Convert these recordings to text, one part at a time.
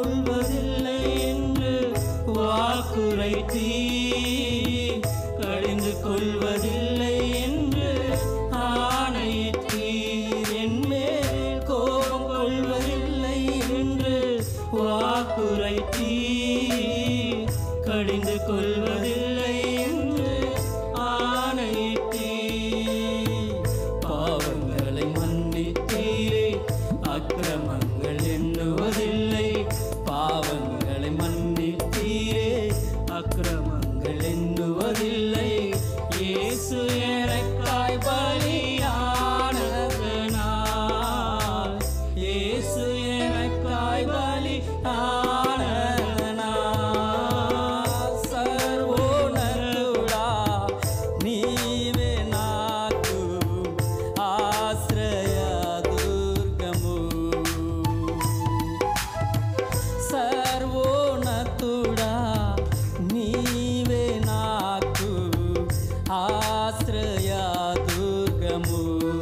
கொள்வதில்லை என்று வாக்குரைத்தீ கடிந்து கொள்வதில்லை என்று ஆணையிட்டீர் என்மேல் கோபம் கொள்வதில்லை என்று வாக்குரைத்தீ கடிந்து கொள்வதில்லை என்று ஆணையிட்டீ பாவங்களை மன்னித்தீரே அக்கிரமங்கள் எண்ணுவதில்லை பாவங்களை மன்னித்தீரே அக்கிரமங்கள் எண்ணுவதில்லை இயேசு எனக்காய் பலியானதனால் இயேசு எனக்காய் பலியானதனால் సర్వోన్నతుడా నీవే నాకు ఆశ్రయ దుర్గము సర్వోన్నతుడా నీవే నాకు ఆశ్రయ దుర్గము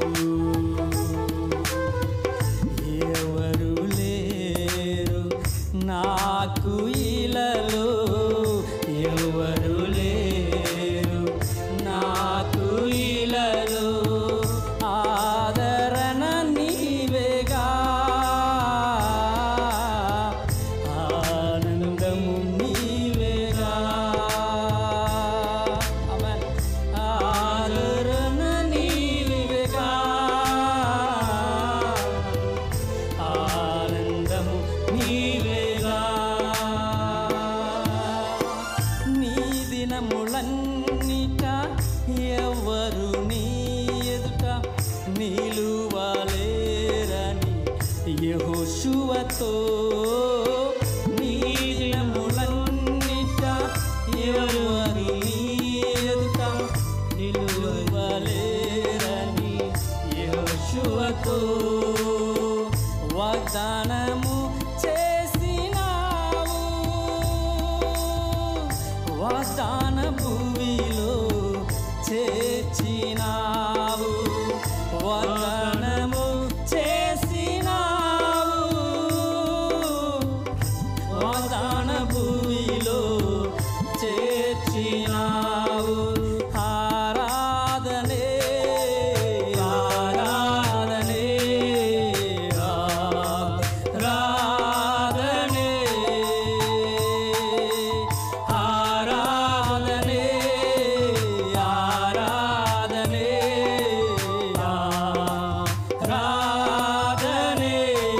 ఎవరు లేరు నాకు ఇలలో ఎవరు లేరు నాకు ఇలలో ఆదరణ నీవేగా ఆనందము నీవేగా ఆమేన్ ఆదరణ నీవేగా ఆనందము నీవేగా నీ దినములన్నిట ఎవరు నీ ఎదుట నిలువలేరని యెహోషువతో నీ దినములన్నిట ఎవరు నీ ఎదుట నిలువలేరని యెహోషువతో వాగ్దానము చేసినావు వాగ్దాన భూమిలో చేర్చినావు వాగ్దానము చేసినావు వాగ్దాన భూమిలో చేర్చినావు ఆరాధనే ఆరాధనే ఆరాధనే ఆరాధనే ఆరాధనే ఆరాధనే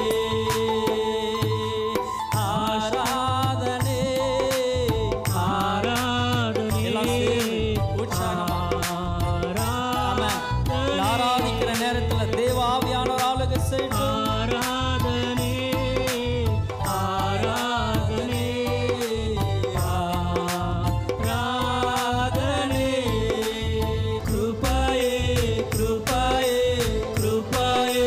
ఆరాధనే ஆராதனை ஆராதிக்கிற நேரத்துல தேவாவியானவர் ஆளுகை செய்யட்டும் ஆராதனை ஆராதனை ஆராதனை கிருபையே கிருபையே கிருபையே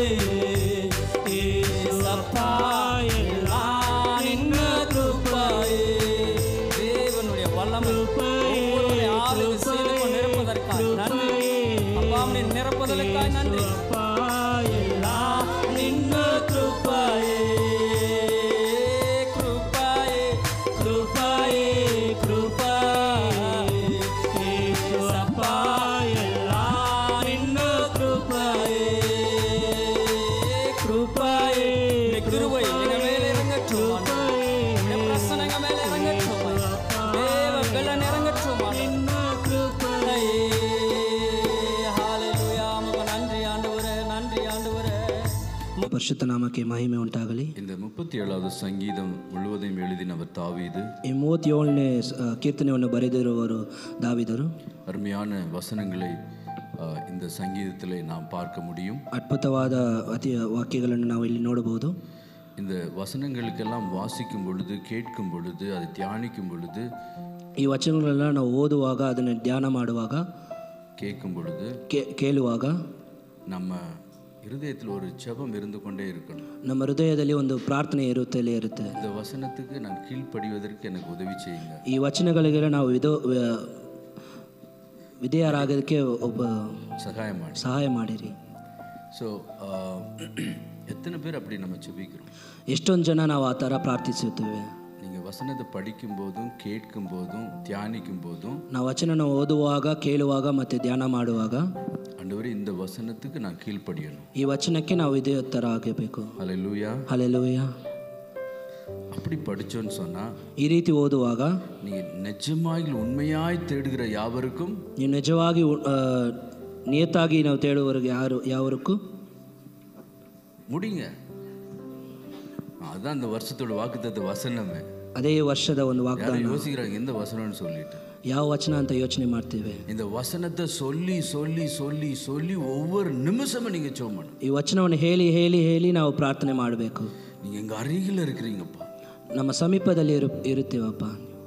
ஏசப்பா எல்லாம் நின்ன கிருபையே தேவனுடைய வல்லமை ஒவ்வொருவரை ஆளுகை செய்து கொண்டிருப்பதற்காக நன்றி அப்பாவுடைய நிரப்புதலுக்காய் நன்றி எல்லாம் நின்ன கிருபையே கிருபையே கிருபையே கிருபையே ஏசப்பா எல்லாம் நின்ன கிருபையே கிருபையே கிருபை எங்க மேலே இறங்கட்டும் ஆண்டவரே. உம்முடைய பிரசன்னம் எங்க மேலே இறங்கட்டும் தேவ பெலன் இறங்கட்டும் ஆண்டவரே. ஹalleluya உமக்கு நன்றி ஆண்டவரே நன்றி ஆண்டவரே ಪರಿಶುದ್ಧ ನಾಮಕ್ಕೆ ಮಹಿಮೆ ಉಂಟಾಗಲಿ இந்த முப்பத்தி ஏழாவது சங்கீதம் முழுவதையும் எழுதினவர் தாவீது ಈ ಮೂವತ್ತೇಳನೇ ಸ- ಕೀರ್ತನೆಯನ್ನು ಬರೆದಿರುವವರು ದಾವಿದರು அருமையான வசனங்களை அஹ், இந்த சங்கீதத்திலே நாம் பார்க்க முடியும் ಅದ್ಭುತವಾದ ಅತಿ ವಾಕ್ಯಗಳನ್ನು ನಾವು ಇಲ್ಲಿ ನೋಡಬಹುದು இந்த வசனங்களுக்கெல்லாம் வாசிக்கும் பொழுது கேட்கும் பொழுது அதை தியானிக்கும் பொழுது ಈ ವಚನಗಳೆಲ್ಲ ನಾವು ಓದುವಾಗ ಅದನ್ನು ಧ್ಯಾನ ಮಾಡುವಾಗ கேட்கும் பொழுது ಕೇ- ಕೇಳುವಾಗ நம்ம இருதயத்தில் ஒரு ஜெபம் இருந்து கொண்டே இருக்கணும் ನಮ್ಮ ಹೃದಯದಲ್ಲಿ ಒಂದು ಪ್ರಾರ್ಥನೆ ಇರುತ್ತಲೇ ಇರುತ್ತೆ இந்த வசனத்துக்கு நான் கீழ்ப்படிவதற்கு எனக்கு உதவி செய்யுங்க ಈ ವಚನಗಳಿಗೆ ನಾವು ವಿಧೋ ವ- ವಿಧೇಯರಾಗೋದಕ್ಕೆ ಒಬ್ಬ சகாயம் ಮಾಡಿ ಸಹಾಯ ಮಾಡಿರಿ ஸோ எத்தனை பேர் அப்படி நம்ம செபிக்கிறோம் ಎಷ್ಟೊಂದು ಜನ ನಾವು ಆ ಥರ ಪ್ರಾರ್ಥಿಸುತ್ತೇವೆ நீங்கள் வசனத்தை படிக்கும் போதும் கேட்கும் போதும் தியானிக்கும் போதும் ನಾವು ವಚನನ ಓದುವಾಗ ಕೇಳುವಾಗ ಮತ್ತು ಧ್ಯಾನ ಮಾಡುವಾಗ ஆண்டவரே இந்த வசனத்துக்கு நான் கீழ்ப்படியணும் ಈ ವಚನಕ್ಕೆ ನಾವು ಇದೇ ಥರ ಆಗಬೇಕು ஹalleluya ಹಲೆಲೂಯ அப்படி படிச்சோன்னு சொன்னா ಈ ರೀತಿ ಓದುವಾಗ நீங்கள் நிஜமாய் உண்மையாய் தேடுகிற யாவருக்கும் ನೀವು ನಿಜವಾಗಿ ಆ, ನಿಯತ್ತಾಗಿ ನಾವು ತೇಳುವವರೆಗೆ ಯಾರು ಯಾವರಕ್ಕೂ முடிங்க அதுதான் இந்த வருஷத்தோட வாக்குத்தத்த வசனமே ಅದೇ ಈ ವರ್ಷದ ಒಂದು ವಾಗ್ದಾನ யாரும் யோசிக்கிறாங்க எந்த வசனம்னு சொல்லிட்டு ಯಾವ ವಚನ ಅಂತ ಯೋಚನೆ ಮಾಡ್ತೇವೆ இந்த வசனத்தை சொல்லி சொல்லி சொல்லி சொல்லி ஒவ்வொரு நிமிஷமும் நீங்க ஜெபம் பண்ணணும் ಈ ವಚನವನ್ನು ಹೇಳಿ ಹೇಳಿ ಹೇಳಿ ನಾವು ಪ್ರಾರ್ಥನೆ ಮಾಡಬೇಕು நீங்க எங்க அருகில் இருக்கிறீங்கப்பா ನಮ್ಮ ಸಮೀಪದಲ್ಲಿ ಇರು ಇರುತ್ತೇವಪ್ಪ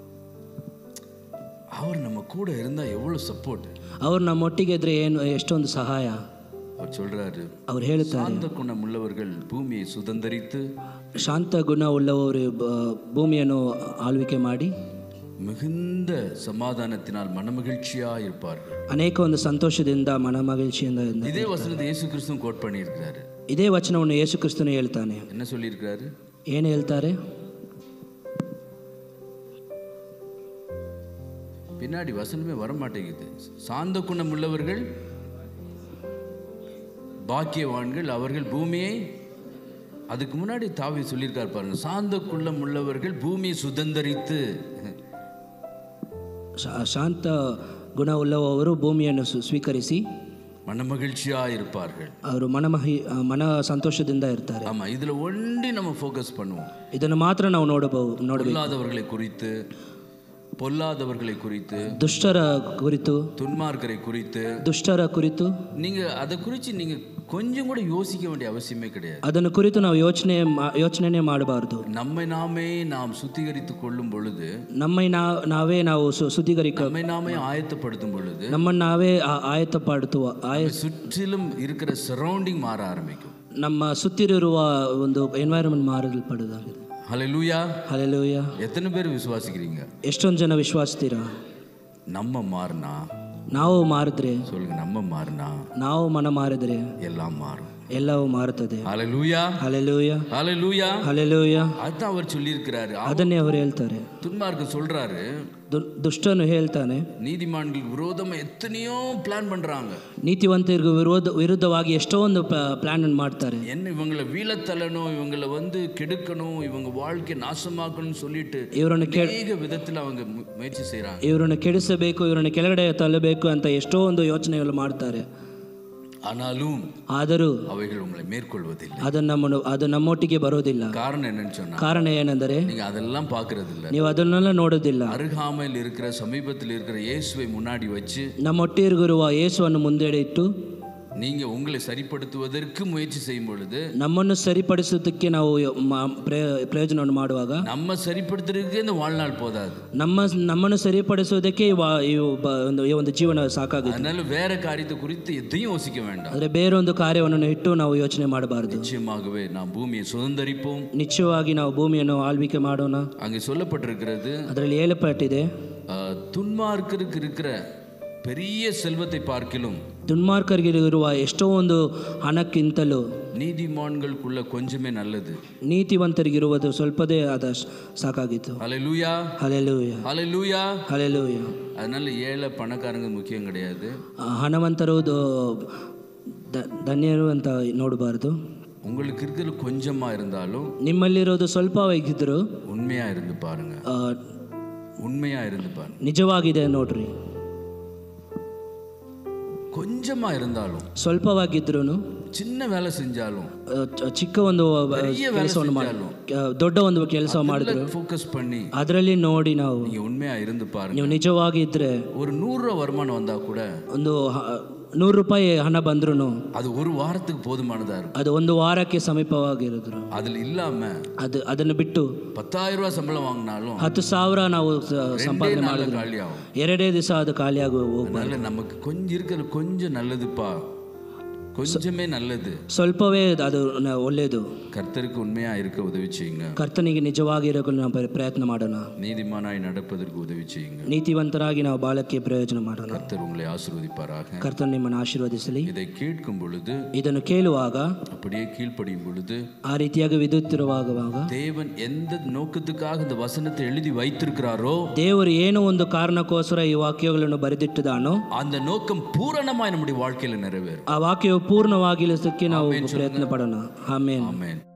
அவர் நம்ம கூட இருந்தா எவ்வளவு சப்போர்ட் ಅವ್ರು ನಮ್ಮೊಟ್ಟಿಗೆ ಇದ್ರೆ ಏನು ಎಷ್ಟೊಂದು ಸಹಾಯ அவர் சொல்றாரு ಅವ್ರು ಹೇಳುತ್ತಾರೆ சாந்த குணம் உள்ளவர்கள் பூமியை சுதந்தரித்து ಶಾಂತ ಗುಣ ಉಳ್ಳವರು ಬ- ಭೂಮಿಯನ್ನು ಆಳ್ವಿಕೆ ಮಾಡಿ மிகுந்த சமாதானத்தினால் மனமகிழ்ச்சியா இருப்பார்கள் ಅನೇಕ ಒಂದು ಸಂತೋಷದಿಂದ ಮನಮಗಿழ்ಚಿಯಿಂದ ಇದ್ದ- இதே வசனத்தை இயேசு கிறிஸ்துவும் கோட் பண்ணியிருக்கிறாரு ಇದೇ ವಚನವನ್ನು ಯೇಸು ಕ್ರಿಸ್ತನು ಹೇಳ್ತಾನೆ என்ன சொல்லியிருக்கிறாரு ಏನು ಹೇಳ್ತಾರೆ பின்னாடி வசனமே வர மாட்டேங்குது சாந்த குணம் உள்ளவர்கள் பாக்கியவான்கள் அவர்கள் பூமியை அதுக்கு முன்னாடி தாவி சொல்லியிருக்கார் பாருங்க சாந்த குள்ளம் உள்ளவர்கள் பூமியை சுதந்தரித்து ಶಾ- ಶಾಂತ ಗುಣ ಉಳ್ಳವರು ಭೂಮಿಯನ್ನು ಸು- ಸ್ವೀಕರಿಸಿ மனமகிழ்ச்சியா இருப்பார்கள் ಅವರು ಮನಮಹಿ ಆ, ಮನ ಸಂತೋಷದಿಂದ ಇರ್ತಾರೆ ஆமா இதுல ஒண்டி நம்ம ஃபோக்கஸ் பண்ணுவோம் ಇದನ್ನು ಮಾತ್ರ ನಾವು ನೋಡಬಹುದು ನೋಡಬೇಕು பொல்லாதவர்களை குறித்து பொல்லாதவர்களை குறித்து ದುಷ್ಟರ ಕುರಿತು துன்மார்க்கரை குறித்து ದುಷ್ಟರ ಕುರಿತು நீங்க அதை குறித்து நீங்க கொஞ்சம் கூட யோசிக்க வேண்டிய அவசியமே கிடையாது ಅದನ್ನು ಕುರಿತು ನಾವು ಯೋಚನೆ ಮಾ- ಯೋಚನೆನೇ ಮಾಡಬಾರ್ದು நம்மை நாமே நாம் சுத்திகரித்து கொள்ளும் பொழுது ನಮ್ಮ ನಾ ನಾವೇ ನಾವು ಸು- ಶುದ್ಧೀಕರಿಕ நம்மை நாமே ஆயத்தப்படுத்தும் பொழுது ನಮ್ಮನ್ನು ನಾವೇ ಆ- ಆಯತ್ತಪಡುತ್ತುವ ಆಯ சுற்றிலும் இருக்கிற சரௌண்டிங் மாற ஆரம்பிக்கும் ನಮ್ಮ ಸುತ್ತಿರುವ ಒಂದು ಎನ್ವೈರನ್ಮೆಂಟ್ ಮಾರಲ್ಪಡುವುದಾಗಿದೆ ஹalleluya ಅಲ್ಲೆಲೂಯ எத்தனை பேர் விசுவாசிக்கிறீங்க ಎಷ್ಟೊಂದು ಜನ ವಿಶ್ವಾಸಿಸ್ತೀರಾ நம்ம மாறினா ನಾವು ಮಾರಿದ್ರೆ சொல்லுங்க நம்ம மாறினா ನಾವು ಮನ ಮಾರಿದ್ರೆ எல்லாம் மாறும் ಎಲ್ಲವೂ ಮಾರುತ್ತದೆ ஹalleluya ಅಲೆಲೂಯ ஹalleluya ಅಲೆಲೂಯ அதுதான் அவர் சொல்லியிருக்கிறாரு ಅದನ್ನೇ ಅವರು ಹೇಳ್ತಾರೆ துன்மார்க்க சொல்றாரு ದು- ದುಷ್ಟನು ಹೇಳ್ತಾನೆ நீதிமான்களுக்கு விரோதமா எத்தனையோ பிளான் பண்றாங்க ನೀತಿವಂತರಿಗೂ ವಿರೋಧ ವಿರುದ್ಧವಾಗಿ ಎಷ್ಟೋ ಒಂದು ಪ್ಲಾನ್ ಮಾಡ್ತಾರೆ என்ன இவங்களை வீழத்தள்ளணும் இவங்களை வந்து கெடுக்கணும் இவங்க வாழ்க்கை நாசமாக்கணும்னு சொல்லிட்டு ಇವರನ್ನು ಕೆ அநேக விதத்துல அவங்க மு- முயற்சி செய்றாங்க ಇವರನ್ನು ಕೆಡಿಸಬೇಕು ಇವರನ್ನು ಕೆಳಗಡೆ ತಳ್ಳಬೇಕು ಅಂತ ಎಷ್ಟೋ ಒಂದು ಯೋಚನೆಗಳು ಮಾಡ್ತಾರೆ ஆனாலும் ಆದರೂ அவைகள் உங்களை மேற்கொள்வதில்லை ಅದು ನಮ್ಮನ್ನು ಅದು ನಮ್ಮೊಟ್ಟಿಗೆ ಬರೋದಿಲ್ಲ காரணம் என்னன்னு சொன்னா ಕಾರಣ ಏನೆಂದರೆ நீங்க அதெல்லாம் பார்க்கறது இல்ல ನೀವು ಅದನ್ನೆಲ್ಲ ನೋಡೋದಿಲ್ಲ அருகாமையில் இருக்கிற சமீபத்தில் இருக்கிற இயேசுவை முன்னாடி வச்சு ನಮ್ಮೊಟ್ಟಿಗಿರುವ ಯೇಸುವನ್ನು ಮುಂದೆ ಇಟ್ಟು நீங்க உங்களை சரிப்படுத்துவதற்கு முயற்சி செய்யும் பொழுது ನಮ್ಮನ್ನು ಸರಿಪಡಿಸೋದಕ್ಕೆ ನಾವು ಮ- ಪ್ರಯ- ಪ್ರಯೋಜನವನ್ನು ಮಾಡುವಾಗ நம்ம சரிப்படுத்துறதுக்கே இந்த வாழ்நாள் போதாது ನಮ್ಮ ನಮ್ಮನ್ನು ಸರಿಪಡಿಸೋದಕ್ಕೆ ಈ ವಾ- ಈ ಒಬ್ಬ ಒಂದು ಈ ಒಂದು ಜೀವನ ಸಾಕಾಗುತ್ತೆ அதனால வேற காரியத்தை குறித்து எதையும் யோசிக்க வேண்டாம் ಆದರೆ ಬೇರೊಂದು ಕಾರ್ಯವನ್ನು ಇಟ್ಟು ನಾವು ಯೋಚನೆ ಮಾಡಬಾರದು நிச்சயமாகவே நாம் பூமியை சுதந்தரிப்போம் ನಿಶ್ಚಯವಾಗಿ ನಾವು ಭೂಮಿಯನ್ನು ಆಳ್ವಿಕೆ ಮಾಡೋಣ அங்கே சொல்லப்பட்டிருக்கிறது ಅದರಲ್ಲಿ ಹೇಳப்பಟ್ಟಿದೆ ஆஹ், துன்மார்க்கருக்கு இருக்கிற பெரிய செல்வத்தை பார்க்கிலும் ದುನ್ಮಾರ್ಕರಿಗೆ ಇರುವ ಎಷ್ಟೋ ಒಂದು ಹಣಕ್ಕಿಂತಲೂ நீதிமான்களுக்குள்ள கொஞ்சமே நல்லது ನೀತಿವಂತರಿಗಿರುವುದು ಸ್ವಲ್ಪದೇ ಆದ ಶ- ಸಾಕಾಗಿತ್ತು அலையூயா ಹಲೆಲೂಯ அலையூயா ಹಲೆಲೂಯ அதனால ஏழை பணக்காரங்க முக்கியம் கிடையாது ಆ, ಹಣವಂತರು ದ- ದ- ಧನ್ಯರು ಅಂತ ನೋಡಬಾರ್ದು உங்களுக்கு இருக்கிறது கொஞ்சமா இருந்தாலும் ನಿಮ್ಮಲ್ಲಿರೋದು ಸ್ವಲ್ಪವಾಗಿದ್ದರೂ உண்மையா இருந்து பாருங்க ಆ, உண்மையா இருந்து பாருங்க ನಿಜವಾಗಿದೆ ನೋಡ್ರಿ கொஞ்சமா இருந்தாலும் ಸ್ವಲ್ಪವಾಗಿದ್ರೂ சின்ன வேலை செஞ்சாலும் ಚಿಕ್ಕ ಒಂದು பெரிய வேலை ಕೆಲಸವನ್ನು ಮಾಡಿ செஞ்சாலும் ಆ, ದೊಡ್ಡ ಒಂದು ಕೆಲಸ ಮಾಡಿದ್ರು ஃபோக்கஸ் பண்ணி ಅದರಲ್ಲಿ ನೋಡಿ ನಾವು நீங்க உண்மையா இருந்து பாருங்க ನೀವು ನಿಜವಾಗಿ ಇದ್ರೆ ஒரு நூறு ரூபா வருமானம் வந்தா கூட ಒಂದು ಹ- ನೂರು ರೂಪಾಯಿ ಹಣ ಬಂದ್ರೂ அது ஒரு வாரத்துக்கு போதுமானதா இருக்கும் ಅದು ಒಂದು ವಾರಕ್ಕೆ ಸಮೀಪವಾಗಿರಿದ್ರು அதுல இல்லாம ಅದು ಅದನ್ನು ಬಿಟ್ಟು பத்தாயிரம் ரூபாய் சம்பளம் வாங்கினாலும் ಹತ್ತು ಸಾವಿರ ನಾವು ಸ- ரெண்டே ಸಂಪಾದನೆ நாள்ல ಮಾಡಿದ್ರು காலி ஆகும் ಎರಡೇ ದಿವಸ ಅದು ಖಾಲಿಯಾಗಿ ಹೋಗ್ಬಾರ್ದು அதனால நமக்கு கொஞ்சம் இருக்கிற கொஞ்சம் நல்லதுப்பா கொஞ்சமே நல்லது ಸ್ವಲ್ಪವೇ ಅದು ನ- ಒಳ್ಳೆಯದು கர்த்தருக்கு உண்மையா இருக்க உதவி செய்யுங்க ಕರ್ತನಿಗೆ ನಿಜವಾಗಿ ಇರಲು ನಾವು ಪ್ರ- ಪ್ರಯತ್ನ ಮಾಡೋಣ நீதிமானாய் நடப்பதற்கு உதவி செய்யுங்க ನೀತಿವಂತರಾಗಿ ನಾವು ಬಾಳಕ್ಕೆ ಪ್ರಯೋಜನ ಮಾಡೋಣ கர்த்தர் உங்களை ஆசீர்வதிப்பாராக ಕರ್ತನ ನಿಮ್ಮನ್ನು ಆಶೀರ್ವದಿಸಲಿ இதை கேட்கும் பொழுது ಇದನ್ನು ಕೇಳುವಾಗ அப்படியே கீழ்ப்படியும் பொழுது ಆ ರೀತಿಯಾಗಿ ವಿದ್ಯುತ್ತಿರುವಾಗ தேவன் எந்த நோக்கத்துக்காக இந்த வசனத்தை எழுதி வைத்திருக்கிறாரோ ದೇವರು ಏನೋ ಒಂದು ಕಾರಣಕ್ಕೋಸ್ಕರ ಈ ವಾಕ್ಯಗಳನ್ನು ಬರೆದಿಟ್ಟಿದಾನೋ அந்த நோக்கம் பூரணமாய் நம்முடைய வாழ்க்கையில நிறைவேறும் ಆ ವಾಕ್ಯವು ಪೂರ್ಣವಾಗಿಲಿಸಕ್ಕೆ ನಾವು ಪ್ರಯತ್ನ ಪಡೋಣ ಆಮೇನ್ ஆமென்